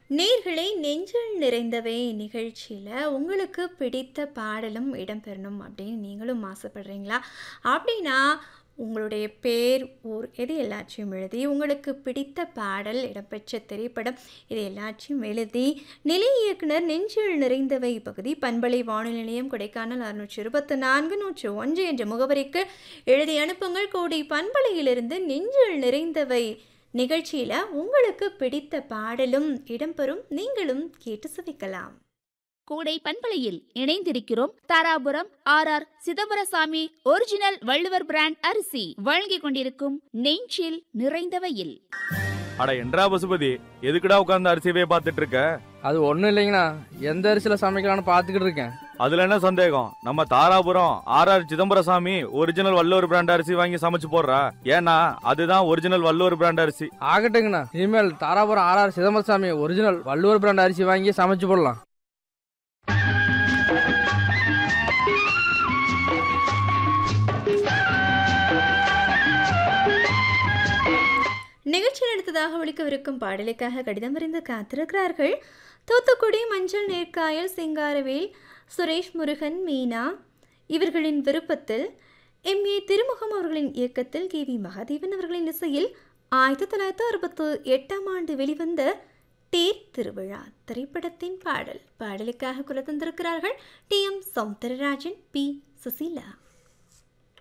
நேர்களை நெஞ்சில் நிறைந்தவை நிகழ்ச்சியில் உங்களுக்கு பிடித்த பாடலும் இடம்பெறணும் அப்படின்னு நீங்களும் ஆசைப்படுறீங்களா அப்படின்னா உங்களுடைய பேர் ஊர் இது எல்லாத்தையும் எழுதி உங்களுக்கு பிடித்த பாடல் இடம்பெற்ற திரைப்படம் இது எல்லாத்தையும் எழுதி நிலை இயக்குனர் நெஞ்சில் நிறைந்தவை பகுதி பண்பலை வானொலி நிலையம் கொடைக்கானல் அறுநூற்றி இருபத்தி நான்கு நூற்று ஒன்று என்ற முகவரிக்கு எழுதி அனுப்புங்கள் கோடி பண்பலையிலிருந்து நெஞ்சில் நிறைந்தவை நிகழ்ச்சியில் உங்களுக்கு பிடித்த பாடலும் இடம்பெறும் நீங்களும் கேட்டு சுவிக்கலாம் கூடை பண்பலையில் இணைந்திருக்கிறோம் Dharapuram R R Chidambarasamy original Valluvar brand அரிசி வழங்கிக் கொண்டிருக்கும் நெஞ்சில் நிறைந்தவையில் அட என்றா பசுபதி எதுக்குடா உட்கார்ந்து அரிசியவே பார்த்துட்டு இருக்க அது ஒன்றும் இல்லைங்கண்ணா எந்த அரிசியில் சமைக்கலாம்னு பார்த்துக்கிட்டு இருக்கேன் அதுல என்ன சந்தேகம் நம்ம Dharapuram R R Chidambarasamy original Valluvar brand அரிசி வாங்கி சமைச்சு போடுறா ஏன்னா அதுதான் ஒரிஜினல் வள்ளுவர் பிராண்ட் அரிசி ஆகட்டுங்கண்ணா இனிமேல் Dharapuram RR Chidambarasamy original Valluvar brand அரிசி வாங்கி சமைச்சு போடலாம் நிகழ்ச்சியில் அடுத்ததாக ஒழிக்கவிருக்கும் பாடலுக்காக கடிதம் வரைந்து காத்திருக்கிறார்கள் தூத்துக்குடி மஞ்சள் நேர்காயல் சிங்காரவேல் சுரேஷ் முருகன் மீனா இவர்களின் விருப்பத்தில் எம் ஏ திருமுகம் அவர்களின் இயக்கத்தில் கே வி மகாதேவன் அவர்களின் இசையில் ஆயிரத்தி தொள்ளாயிரத்தி அறுபத்தி எட்டாம் ஆண்டு வெளிவந்த தேர் திருவிழா திரைப்படத்தின் பாடல் பாடலுக்காக குரல் தந்திருக்கிறார்கள் T M Soundararajan P Susheela